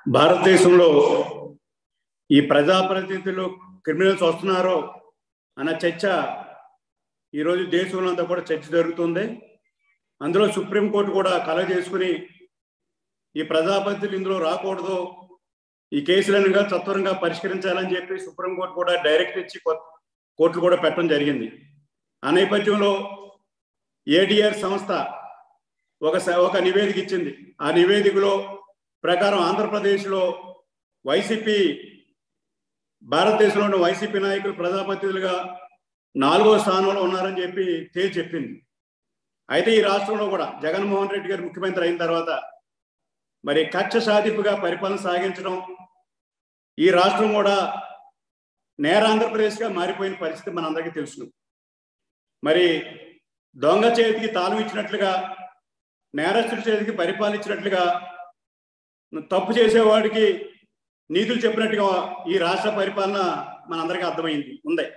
భారతదేశంలో ఈ ప్రజాప్రతినిధులు క్రిమినల్స్ వస్తున్నారో అన్న చర్చ ఈరోజు దేశంలో అంతా కూడా చర్చ జరుగుతుంది అందులో సుప్రీంకోర్టు కూడా కల చేసుకుని ఈ ప్రజాప్రతినిధులు ఇందులో రాకూడదు ఈ కేసులనుగా సత్వరంగా పరిష్కరించాలని చెప్పి సుప్రీంకోర్టు కూడా డైరెక్ట్ ఇచ్చి కోర్టులు కూడా పెట్టడం జరిగింది ఆ నేపథ్యంలో ఏడిఆర్ సంస్థ ఒక ఒక నివేదిక ఇచ్చింది ఆ నివేదికలో ప్రకారం ఆంధ్రప్రదేశ్లో వైసీపీ భారతదేశంలో ఉన్న వైసీపీ నాయకులు ప్రజాప్రతినిధులుగా నాలుగో స్థానంలో ఉన్నారని చెప్పి తేల్చి చెప్పింది అయితే ఈ రాష్ట్రంలో కూడా జగన్మోహన్ రెడ్డి గారు ముఖ్యమంత్రి అయిన తర్వాత మరి కక్ష సాధింపుగా పరిపాలన సాగించడం ఈ రాష్ట్రం కూడా నేర ఆంధ్రప్రదేశ్గా మారిపోయిన పరిస్థితి మనందరికీ తెలుసు మరి దొంగ చేతికి తాళం ఇచ్చినట్లుగా నేరస్తుడి చేతికి పరిపాలించినట్లుగా తప్పు చేసేవాడికి నీతులు చెప్పినట్టుగా ఈ రాష్ట్ర పరిపాలన మనందరికీ అర్థమైంది ఉంది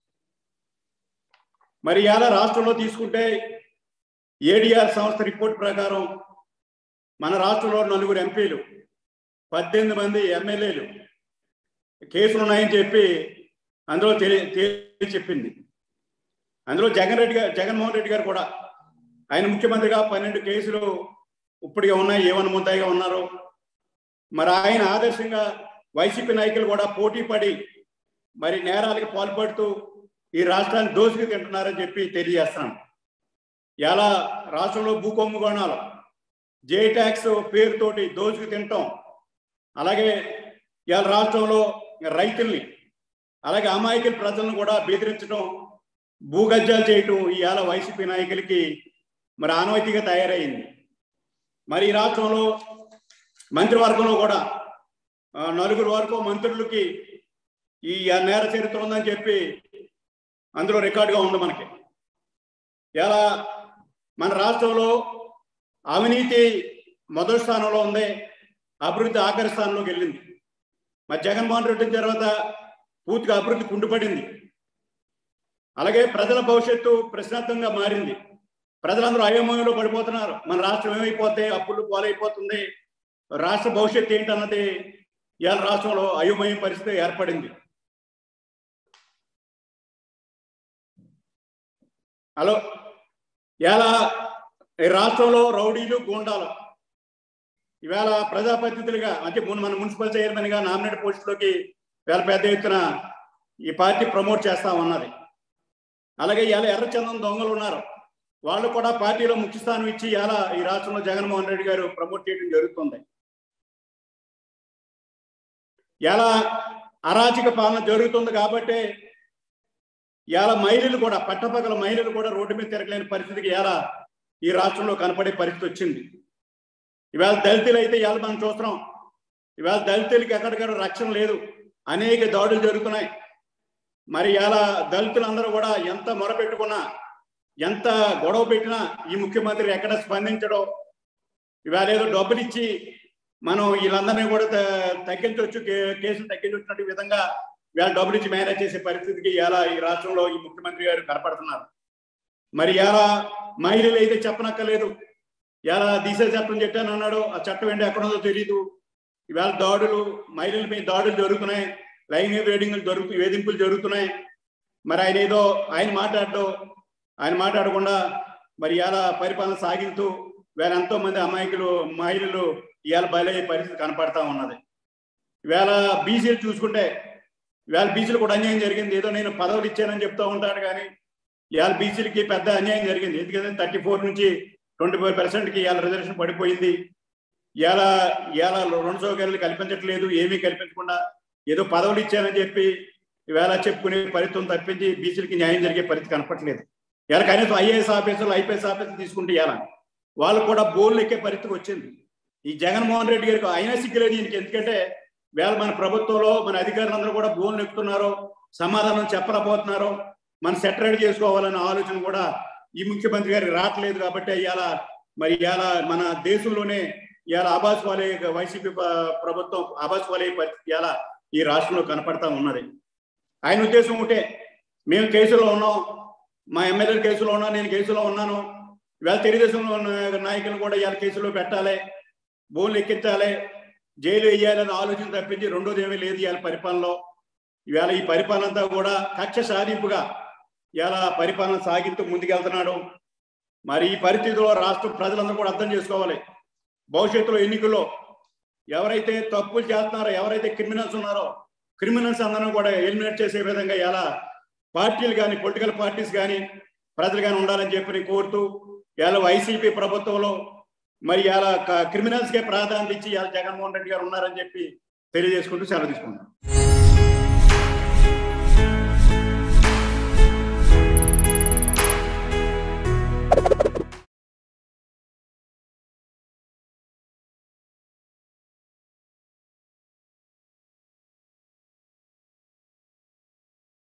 మరి ఇలా రాష్ట్రంలో తీసుకుంటే ఏడిఆర్ సంస్థ రిపోర్ట్ ప్రకారం మన రాష్ట్రంలో నలుగురు ఎంపీలు పద్దెనిమిది మంది ఎమ్మెల్యేలు కేసులు ఉన్నాయని చెప్పి అందులో తెలియ తెలియ చెప్పింది అందులో జగన్ రెడ్డి గారు జగన్మోహన్ రెడ్డి గారు కూడా ఆయన ముఖ్యమంత్రిగా పన్నెండు కేసులు ఇప్పటిగా ఉన్నాయి ఏమన్నా ముద్దాయిగా ఉన్నారు మరి ఆయన ఆదర్శంగా వైసీపీ నాయకులు కూడా పోటీ పడి మరి నేరాలకు పాల్పడుతూ ఈ రాష్ట్రాన్ని దోసుకు తింటున్నారని చెప్పి తెలియజేస్తున్నాం ఎలా రాష్ట్రంలో భూకొమ్ముకోణాలు జే ట్యాక్స్ పేరుతోటి దోచుకు తినటం అలాగే ఇవాళ రాష్ట్రంలో రైతుల్ని అలాగే అమాయకుల ప్రజలను కూడా బెదిరించడం భూగజ్జాలు చేయటం ఇవాళ వైసీపీ నాయకులకి మరి ఆనవాయితీగా తయారైంది మరి ఈ రాష్ట్రంలో మంత్రివర్గంలో కూడా నలుగురు వరకు మంత్రులకి ఈ నేర చరిత్ర ఉందని చెప్పి అందులో రికార్డుగా ఉంది మనకి ఇలా మన రాష్ట్రంలో అవినీతి మొదటి స్థానంలో ఉంది అభివృద్ధి ఆఖరి స్థానంలోకి వెళ్ళింది మరి జగన్మోహన్ రెడ్డి తర్వాత పూర్తిగా అభివృద్ధి కుంటుపడింది అలాగే ప్రజల భవిష్యత్తు ప్రశ్నార్థంగా మారింది ప్రజలందరూ అయోమయంలో పడిపోతున్నారు మన రాష్ట్రం ఏమైపోతే అప్పులు పాలైపోతుంది రాష్ట్ర భవిష్యత్తు ఏంటన్నది ఇవాళ రాష్ట్రంలో అయోమయం పరిస్థితి ఏర్పడింది హలో ఇలా ఈ రాష్ట్రంలో రౌడీలు గూండాలు ఇవాళ ప్రజాప్రతినిధులుగా అంటే మన మున్సిపల్ చైర్మన్గా నామినేట్ పోస్టులోకి వేల పెద్ద ఎత్తున ఈ పార్టీ ప్రమోట్ చేస్తా ఉన్నది అలాగే ఇవాళ ఎర్రచందం దొంగలు ఉన్నారు వాళ్ళు కూడా పార్టీలో ముఖ్య స్థానం ఇచ్చి ఇలా ఈ రాష్ట్రంలో జగన్మోహన్ రెడ్డి గారు ప్రమోట్ చేయడం జరుగుతుంది ఇలా అరాచక పాలన జరుగుతుంది కాబట్టి ఇవాళ మహిళలు కూడా పట్టపగల మహిళలు కూడా రోడ్డు మీద తిరగలేని పరిస్థితికి ఇలా ఈ రాష్ట్రంలో కనపడే పరిస్థితి వచ్చింది ఇవాళ దళితులు అయితే ఇవాళ మనం చూస్తున్నాం ఇవాళ దళితులకి ఎక్కడికక్కడ రక్షణ లేదు అనేక దాడులు జరుగుతున్నాయి మరి ఇలా దళితులందరూ కూడా ఎంత మొరపెట్టుకున్నా ఎంత గొడవ పెట్టినా ఈ ముఖ్యమంత్రి ఎక్కడ స్పందించడం ఇవాళ ఏదో డబ్బులు ఇచ్చి మనం వీళ్ళందరినీ కూడా తగ్గించవచ్చు కేసులు తగ్గించవచ్చు విధంగా ఇవాళ డబ్బులు ఇచ్చి మేనేజ్ చేసే పరిస్థితికి ఇలా ఈ రాష్ట్రంలో ఈ ముఖ్యమంత్రి గారు కనపడుతున్నారు మరి ఇలా మహిళలు అయితే చెప్పనక్కర్లేదు ఇలా దిశ చట్టం చెప్పాను అన్నాడు ఆ చట్టం ఏంటి ఎక్కడ ఉందో తెలియదు ఇవాళ దాడులు మహిళల మీద దాడులు జరుగుతున్నాయి లైంగిక వేడింగ్లు జరుగుతూ వేధింపులు జరుగుతున్నాయి మరి ఆయన ఏదో ఆయన మాట్లాడడం ఆయన మాట్లాడకుండా మరి ఇవాళ పరిపాలన సాగిస్తూ వేళ ఎంతో మంది అమాయకులు మహిళలు ఇవాళ బలయ్యే పరిస్థితి కనపడతా ఉన్నది ఇవాళ బీసీలు చూసుకుంటే ఇవాళ బీసీలు కూడా అన్యాయం జరిగింది ఏదో నేను పదవులు ఇచ్చానని చెప్తూ ఉంటాడు కానీ ఇవాళ బీసీలకి పెద్ద అన్యాయం జరిగింది ఎందుకంటే థర్టీ ఫోర్ నుంచి ట్వంటీ ఫోర్ పర్సెంట్కి ఇవాళ రిజర్వేషన్ పడిపోయింది ఇవాళ ఇవాళ రెండు సౌకర్యాలు కల్పించట్లేదు ఏమీ కల్పించకుండా ఏదో పదవులు ఇచ్చానని చెప్పి ఇవాళ చెప్పుకునే పరిస్థితులు తప్పించి బీసీలకి న్యాయం జరిగే పరిస్థితి కనపట్లేదు ఇవాళ కనీసం ఐఏఎస్ ఆఫీసులు ఐపీఎస్ ఆఫీసులు తీసుకుంటే ఇవాళ వాళ్ళు కూడా బోర్లు ఎక్కే పరిస్థితి వచ్చింది ఈ జగన్మోహన్ రెడ్డి గారికి అయినా సిగ్గులేదు దీనికి ఎందుకంటే వేళ మన ప్రభుత్వంలో మన అధికారులందరూ కూడా బోన్లు ఎక్కుతున్నారు సమాధానం చెప్పలేకపోతున్నారు మనం సెటరేట్ చేసుకోవాలనే ఆలోచన కూడా ఈ ముఖ్యమంత్రి గారికి రావట్లేదు కాబట్టి ఇవాళ మరి ఇవాళ మన దేశంలోనే ఇవాళ ఆబాస్ వాలే వైసీపీ ప్రభుత్వం ఆబాస్ వాలే పరిస్థితి ఇవాళ ఈ రాష్ట్రంలో కనపడతా ఉన్నది ఆయన ఉద్దేశం ఉంటే మేము కేసులో ఉన్నాం మా ఎమ్మెల్యే కేసులో ఉన్నా నేను కేసులో ఉన్నాను ఇవాళ తెలుగుదేశంలో ఉన్న నాయకులు కూడా ఇవాళ కేసులో పెట్టాలి బోన్లు ఎక్కించాలి జైలు వేయాలని ఆలోచన తప్పించి రెండోది ఏమీ లేదు ఇవాళ పరిపాలనలో ఇవాళ ఈ పరిపాలన అంతా కూడా కక్ష సాధింపుగా ఇవాళ పరిపాలన సాగిస్తూ ముందుకెళ్తున్నాడు మరి ఈ పరిస్థితిలో రాష్ట్ర ప్రజలందరూ కూడా అర్థం చేసుకోవాలి భవిష్యత్తులో ఎన్నికల్లో ఎవరైతే తప్పులు చేస్తున్నారో ఎవరైతే క్రిమినల్స్ ఉన్నారో క్రిమినల్స్ అందరం కూడా ఎలిమినేట్ చేసే విధంగా ఎలా పార్టీలు కానీ పొలిటికల్ పార్టీస్ కానీ ప్రజలు కానీ ఉండాలని చెప్పి నేను కోరుతూ ఇలా వైసీపీ ప్రభుత్వంలో మరి ఇలా క్రిమినల్స్ కే ప్రాధాన్యత ఇచ్చి ఇలా జగన్మోహన్ రెడ్డి గారు ఉన్నారని చెప్పి తెలియజేసుకుంటూ సెలవు తీసుకుంటాం